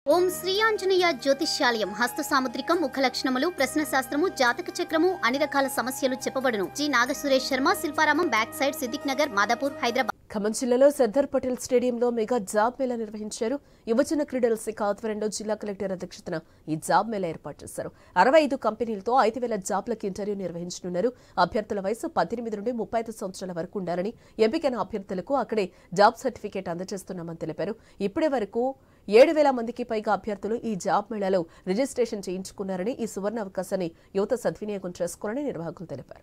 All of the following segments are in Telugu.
ఓం శ్రీ ఆంజనేయ జ్యోతిష్యాలయం హస్త సాముద్రికం ముఖ లక్షణములు ప్రశ్న శాస్త్రము జాతక చక్రము అన్ని రకాల సమస్యలు చెప్పబడును G Nagasuresh Sharma Shilparamam back side Siddiq Nagar Madhapur Hyderabad Khammam జిల్లాలో సర్దార్ పటేల్ స్టేడియంలో మెగా జాబ్ మేళా నిర్వహించారు యువజన క్రీడల శాఖ ఆధ్వర్యంలో జిల్లా కలెక్టర్ అధ్యక్షతన ఈ జాబ్ మేళా ఏర్పాటు చేశారు అరవై ఐదు కంపెనీలతో ఐదు వేల జాబ్లకు ఇంటర్వ్యూ నిర్వహించనున్నారు అభ్యర్థుల వయసు పద్దెనిమిది నుండి ముప్పై ఐదు సంవత్సరాల వరకు ఉండాలని ఎంపికైన అభ్యర్థులకు అక్కడే జాబ్ సర్టిఫికేట్ అందజేస్తున్నామని తెలిపారు ఇప్పటి వరకు ఏడు వేల మందికి పైగా అభ్యర్థులు ఈ జాబ్ మేళాలో రిజిస్ట్రేషన్ చేయించుకున్నారని ఈ సువర్ణ అవకాశాన్ని యువత సద్వినియోగం చేసుకోవాలని నిర్వాహకులు తెలిపారు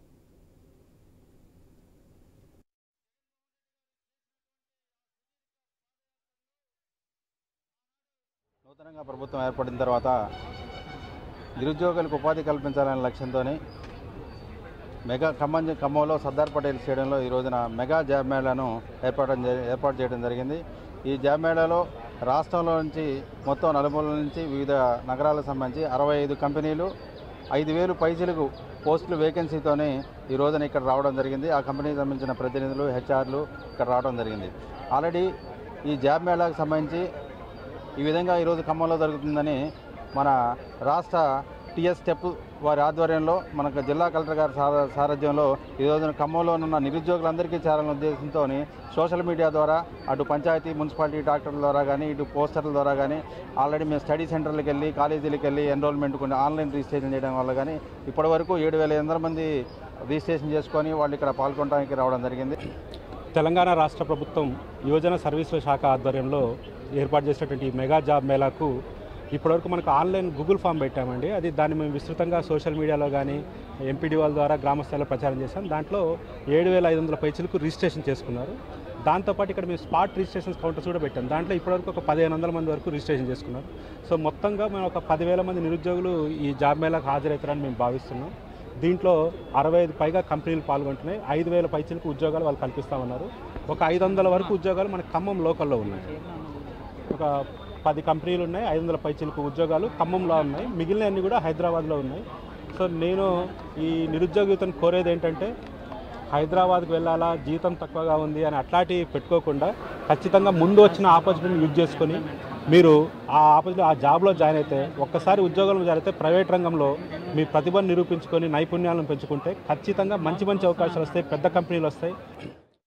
నూతనంగా ప్రభుత్వం ఏర్పడిన తర్వాత నిరుద్యోగులకు ఉపాధి కల్పించాలనే లక్ష్యంతో మెగా ఖమ్మం ఖమ్మంలో సర్దార్ పటేల్ స్టేడియంలో ఈ రోజున మెగా జాబ్ మేళాను ఏర్పాటు ఏర్పాటు చేయడం జరిగింది ఈ జాబ్ మేళాలో రాష్ట్రంలో నుంచి మొత్తం నలుమూలల నుంచి వివిధ నగరాలకు సంబంధించి అరవై ఐదు కంపెనీలు ఐదు వేలు పైసలకు పోస్టులు వేకెన్సీతోనే ఈ రోజున ఇక్కడ రావడం జరిగింది ఆ కంపెనీకి సంబంధించిన ప్రతినిధులు హెచ్ఆర్లు ఇక్కడ రావడం జరిగింది ఆల్రెడీ ఈ జాబ్ మేళాకు సంబంధించి ఈ విధంగా ఈరోజు ఖమ్మంలో జరుగుతుందని మన రాష్ట్ర టీఎస్ స్టెప్ వారి ఆధ్వర్యంలో మనకు జిల్లా కలెక్టర్ గారి సార- సారథ్యంలో ఈ రోజున ఖమ్మంలో ఉన్న నిరుద్యోగులందరికీ చేరాలనే ఉద్దేశంతో సోషల్ మీడియా ద్వారా అటు పంచాయతీ మున్సిపాలిటీ డాక్టర్ల ద్వారా కానీ ఇటు పోస్టర్ల ద్వారా కానీ ఆల్రెడీ మేము స్టడీ సెంటర్లకు వెళ్ళి కాలేజీలకు వెళ్ళి ఎన్రోల్మెంట్ కొన్ని ఆన్లైన్ రిజిస్ట్రేషన్ చేయడం వల్ల కానీ ఇప్పటివరకు ఏడు వేల ఎనిమిది మంది రిజిస్ట్రేషన్ చేసుకొని వాళ్ళు ఇక్కడ పాల్గొనడానికి రావడం జరిగింది తెలంగాణ రాష్ట్ర ప్రభుత్వం యువజన సర్వీసుల శాఖ ఆధ్వర్యంలో ఏర్పాటు చేసినటువంటి ఈ మెగా జాబ్ మేళాకు ఇప్పటివరకు మనకు ఆన్లైన్ గూగుల్ ఫామ్ పెట్టామండి అది దాన్ని మేము విస్తృతంగా సోషల్ మీడియాలో కానీ ఎంపీడీ వాళ్ళ ద్వారా గ్రామ స్థాయిలో ప్రచారం చేశాం దాంట్లో ఏడు వేల ఐదు వందల పైచులకు రిజిస్ట్రేషన్ చేసుకున్నారు దాంతోపాటు ఇక్కడ మేము స్పాట్ రిజిస్ట్రేషన్ కౌంటర్స్ కూడా పెట్టాం దాంట్లో ఇప్పటివరకు ఒక పదిహేను వందల మంది వరకు రిజిస్ట్రేషన్ చేసుకున్నారు సో మొత్తంగా మేము ఒక పదివేల మంది నిరుద్యోగులు ఈ జాబ్ మేళాకు హాజరవుతారని మేము భావిస్తున్నాం దీంట్లో అరవై ఐదు పైగా కంపెనీలు పాల్గొంటున్నాయి ఐదు వేల పైచలకు ఉద్యోగాలు వాళ్ళు కల్పిస్తామన్నారు ఒక ఐదు వందల వరకు ఉద్యోగాలు మన ఖమ్మం లోకల్లో ఉన్నాయి ఒక పది కంపెనీలు ఉన్నాయి ఐదు వందల పైచలకు ఉద్యోగాలు ఖమ్మంలో ఉన్నాయి మిగిలినవన్నీ కూడా హైదరాబాద్లో ఉన్నాయి సో నేను ఈ నిరుద్యోగ యువతను కోరేది ఏంటంటే హైదరాబాద్కి వెళ్ళాలా జీతం తక్కువగా ఉంది అని అట్లాంటివి పెట్టుకోకుండా ఖచ్చితంగా ముందు వచ్చిన ఆపర్చునిటీని యూజ్ చేసుకొని మీరు ఆ ఆపర్చునిటీ ఆ జాబ్లో జాయిన్ అయితే ఒక్కసారి ఉద్యోగంలో జాయిన్ అయితే ప్రైవేట్ రంగంలో మీ ప్రతిభను నిరూపించుకొని నైపుణ్యాలను పెంచుకుంటే ఖచ్చితంగా మంచి మంచి అవకాశాలు వస్తాయి పెద్ద కంపెనీలు వస్తాయి